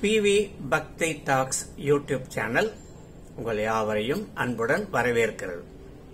PV பக்தி tax YouTube channel உங்கள் யாவரையும் அன்புடன் வரவேற்கிறது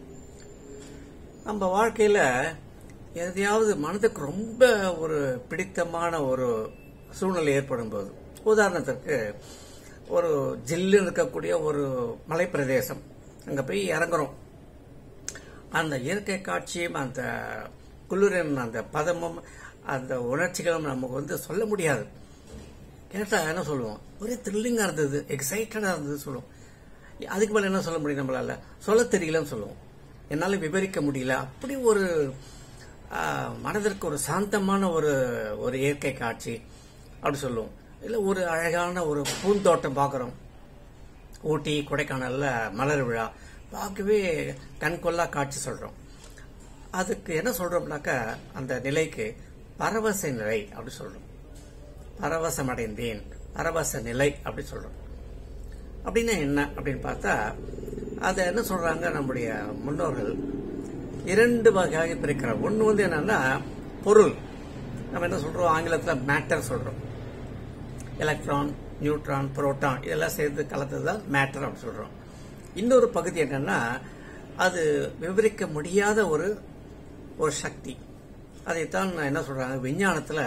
நம்ம வாழ்க்கையில எதையாவது மனதுக்கு ரொம்ப ஒரு பிடித்தமான ஒரு சூழ்நிலை ஏற்படும் போது உதாரணத்திற்கு ஒரு ஜில்லுன்னு இருக்கக்கூடிய ஒரு மலைப்பிரதேசம் அங்க போய் இறங்குறோம் அந்த இயற்கை காட்சியும் அந்த குளிரின் அந்த பதமும் அந்த உணர்ச்சிகளும் நமக்கு வந்து சொல்ல முடியாது கேட்டா என்ன சொல்லுவோம் ஒரே த்ரில்லிங்கா இருந்தது எக்ஸைட்டடா இருந்தது சொல்லுவோம் அதுக்கு மேல என்ன சொல்ல முடியும் நம்மளால சொல்ல தெரியலன்னு சொல்லுவோம் என்னால விவரிக்க முடியல அப்படி ஒரு ஆ, மனதிற்கு ஒரு சாந்தமான ஒரு ஒரு இயற்கை காட்சி அப்படி சொல்லுவோம் இல்ல ஒரு அழகான ஒரு பூந்தோட்டம் பார்க்கறோம் ஊட்டி கொடைக்கானல்ல மலர் விழா பார்க்கவே கண்கொள்ளா காட்சி சொல்றோம் அதுக்கு என்ன சொல்றோம்னாக்கா அந்த நிலைக்கு பரவச நிலை அப்படி சொல்றோம் பரவசம் அடைந்தேன் பரவச நிலை அப்படி சொல்றோம் அப்படின்னா என்ன அப்படின்னு பார்த்தா அதை என்ன சொல்றாங்க நம்முடைய முன்னோர்கள் இரண்டு வகையாக பிரிக்கிறார் ஒன்று வந்து என்னன்னா பொருள் நம்ம என்ன சொல்றோம் ஆங்கிலத்தில் மேட்டர் சொல்றோம் எலக்ட்ரான் நியூட்ரான் புரோட்டான் இதெல்லாம் சேர்த்து கலந்தது தான் மேட்டர் அப்படின்னு சொல்றோம் இன்னொரு பகுதி என்னன்னா அது விவரிக்க முடியாத ஒரு ஒரு சக்தி அதைத்தான் என்ன சொல்றாங்க விஞ்ஞானத்துல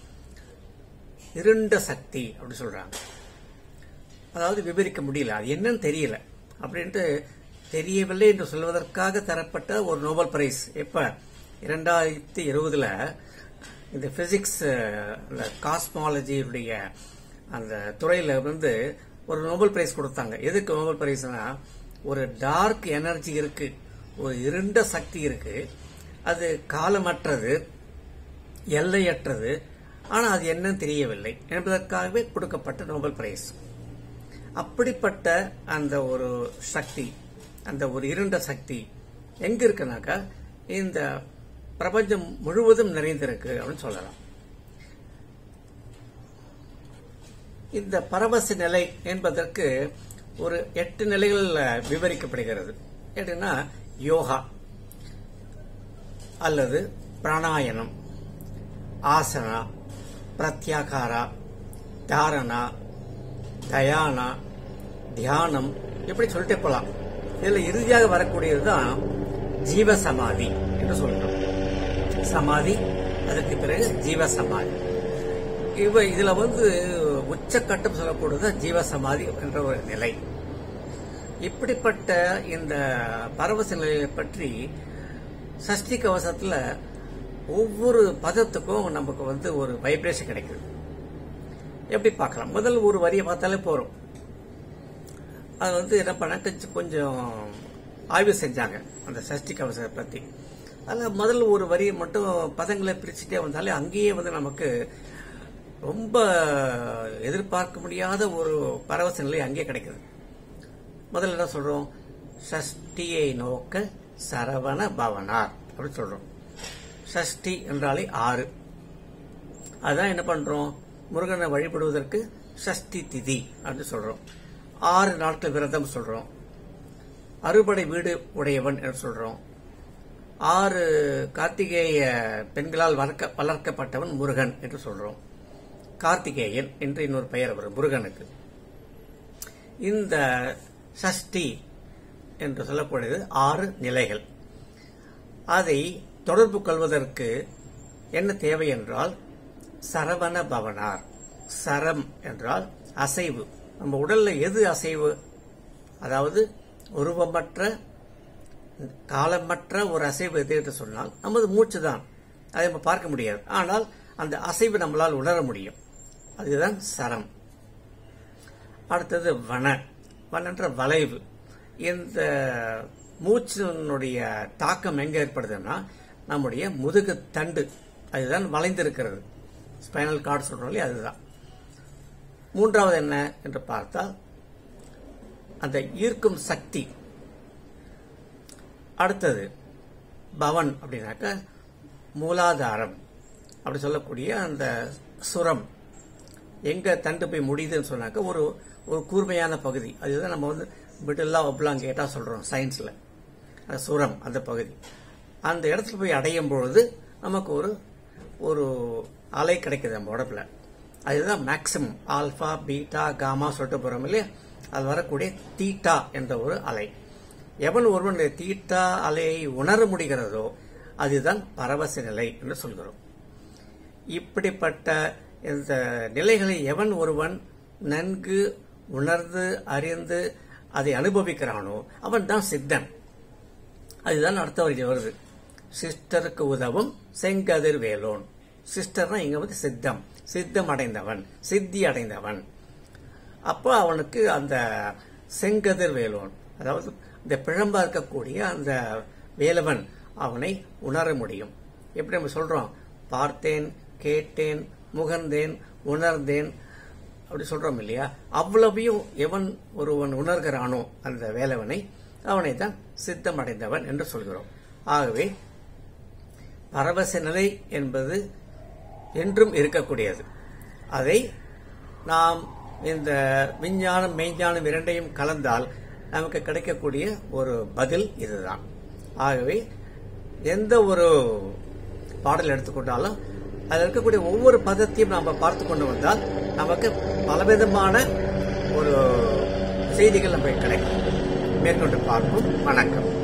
இருண்ட சக்தி அப்படி சொல்றாங்க அதாவது விவரிக்க முடியல அது என்னன்னு தெரியல அப்படின்ட்டு தெரியவில்லை என்று சொல்வதற்காக தரப்பட்ட ஒரு நோபல் பிரைஸ் எப்ப இரண்டாயிரத்தி இருபதுல இந்த பிசிக்ஸ் இந்த காஸ்மாலஜியுடைய அந்த துறையில வந்து ஒரு நோபல் பிரைஸ் கொடுத்தாங்க எதுக்கு நோபல் பிரைஸ்னா ஒரு டார்க் எனர்ஜி இருக்கு ஒரு இருண்ட சக்தி இருக்கு அது காலமற்றது எல்லையற்றது ஆனா அது என்னன்னு தெரியவில்லை என்பதற்காகவே கொடுக்கப்பட்ட நோபல் பிரைஸ் அப்படிப்பட்ட அந்த ஒரு சக்தி அந்த ஒரு இருண்ட சக்தி எங்க இருக்குனாக்கா இந்த பிரபஞ்சம் முழுவதும் நிறைந்திருக்கு அப்படின்னு சொல்லலாம் இந்த பரவச நிலை என்பதற்கு ஒரு எட்டு நிலைகள் விவரிக்கப்படுகிறது எப்படின்னா யோகா அல்லது பிராணாயனம் ஆசனா பிரத்யாகாரா தாரணா தயானா தியானம் இப்படி சொல்லிட்டே போலாம் இதுல இறுதியாக வரக்கூடியதுதான் ஜீவ சமாதி என்று சொல்றோம் சமாதி அதற்கு பிறகு ஜீவ சமாதி இவ இதுல வந்து உச்சக்கட்டம் சொல்லக்கூடியது ஜீவ சமாதி என்ற ஒரு நிலை இப்படிப்பட்ட இந்த பரவச நிலையை பற்றி சஷ்டி கவசத்துல ஒவ்வொரு பதத்துக்கும் நமக்கு வந்து ஒரு வைப்ரேஷன் கிடைக்குது எப்படி பார்க்கலாம் முதல் ஒரு வரியை பார்த்தாலே போறோம் அது வந்து என்ன பண்ண கொஞ்சம் கொஞ்சம் ஆய்வு செஞ்சாங்க அந்த சஷ்டி கவசத்தை பத்தி அதில் முதல் ஒரு வரியை மட்டும் பதங்களை பிரிச்சுட்டே வந்தாலே அங்கேயே வந்து நமக்கு ரொம்ப எதிர்பார்க்க முடியாத ஒரு பரவச நிலை அங்கேயே கிடைக்குது முதல்ல என்ன சொல்றோம் சஷ்டியை நோக்க சரவண பவனார் அப்படின்னு சொல்றோம் சஷ்டி என்றாலே ஆறு அதான் என்ன பண்றோம் முருகனை வழிபடுவதற்கு சஷ்டி திதி அப்படின்னு சொல்றோம் ஆறு நாட்கள் விரதம் சொல்றோம் அறுபடை வீடு உடையவன் என்று சொல்றோம் ஆறு கார்த்திகேய பெண்களால் வளர்க்க வளர்க்கப்பட்டவன் முருகன் என்று சொல்றோம் கார்த்திகேயன் என்று இன்னொரு பெயர் வரும் முருகனுக்கு இந்த சஷ்டி என்று சொல்லக்கூடியது ஆறு நிலைகள் அதை தொடர்பு கொள்வதற்கு என்ன தேவை என்றால் சரவண பவனார் சரம் என்றால் அசைவு நம்ம உடல்ல எது அசைவு அதாவது உருவமற்ற காலமற்ற ஒரு அசைவு எது என்று சொன்னால் நமது மூச்சு தான் அதை நம்ம பார்க்க முடியாது ஆனால் அந்த அசைவு நம்மளால் உணர முடியும் அதுதான் சரம் அடுத்தது வன வனன்ற வளைவு இந்த மூச்சினுடைய தாக்கம் எங்க ஏற்படுதுன்னா நம்முடைய முதுகு தண்டு அதுதான் வளைந்திருக்கிறது ஸ்பைனல் கார்டு சொல்றோம் இல்லையா அதுதான் மூன்றாவது என்ன என்று பார்த்தால் அந்த ஈர்க்கும் சக்தி அடுத்தது பவன் அப்படின்னாக்க மூலாதாரம் அப்படி சொல்லக்கூடிய அந்த சுரம் எங்க தண்டு போய் முடியுதுன்னு சொன்னாக்க ஒரு ஒரு கூர்மையான பகுதி அதுதான் நம்ம வந்து மிடில்லா ஒப்லாங்கேட்டா சொல்றோம் சயின்ஸ்ல அந்த சுரம் அந்த பகுதி அந்த இடத்துல போய் அடையும் பொழுது நமக்கு ஒரு ஒரு அலை கிடைக்குது நம்ம உடம்புல அதுதான் மேக்சிமம் ஆல்பா பீட்டா காமா சொல்லிட்டு போறோம் இல்லையா அது வரக்கூடிய தீட்டா என்ற ஒரு அலை எவன் ஒருவன் இந்த தீட்டா அலையை உணர முடிகிறதோ அதுதான் பரவச நிலை என்று சொல்கிறோம் இப்படிப்பட்ட இந்த நிலைகளை எவன் ஒருவன் நன்கு உணர்ந்து அறிந்து அதை அனுபவிக்கிறானோ அவன் தான் சித்தன் அதுதான் அடுத்த வரைக்கும் வருது சிஸ்டருக்கு உதவும் செங்கதிர் வேலோன் சிஸ்டர்னா இங்க வந்து சித்தம் சித்தம் அடைந்தவன் சித்தி அடைந்தவன் அப்போ அவனுக்கு அந்த செங்கதிர் வேலோன் அதாவது இந்த பிழம்பா இருக்கக்கூடிய அந்த வேலவன் அவனை உணர முடியும் எப்படி நம்ம சொல்றோம் பார்த்தேன் கேட்டேன் முகர்ந்தேன் உணர்ந்தேன் அப்படி சொல்றோம் இல்லையா அவ்வளவையும் எவன் ஒருவன் உணர்கிறானோ அந்த வேலவனை அவனை தான் சித்தம் அடைந்தவன் என்று சொல்கிறோம் ஆகவே பரவச நிலை என்பது என்றும் இருக்கக்கூடியது அதை நாம் இந்த விஞ்ஞானம் மெய்ஞானம் இரண்டையும் கலந்தால் நமக்கு கிடைக்கக்கூடிய ஒரு பதில் இதுதான் ஆகவே எந்த ஒரு பாடல் எடுத்துக்கொண்டாலும் அதில் இருக்கக்கூடிய ஒவ்வொரு பதத்தையும் நாம் பார்த்து கொண்டு வந்தால் நமக்கு பலவிதமான ஒரு செய்திகள் நமக்கு கிடைக்கும் மேற்கொண்டு பார்ப்போம் வணக்கம்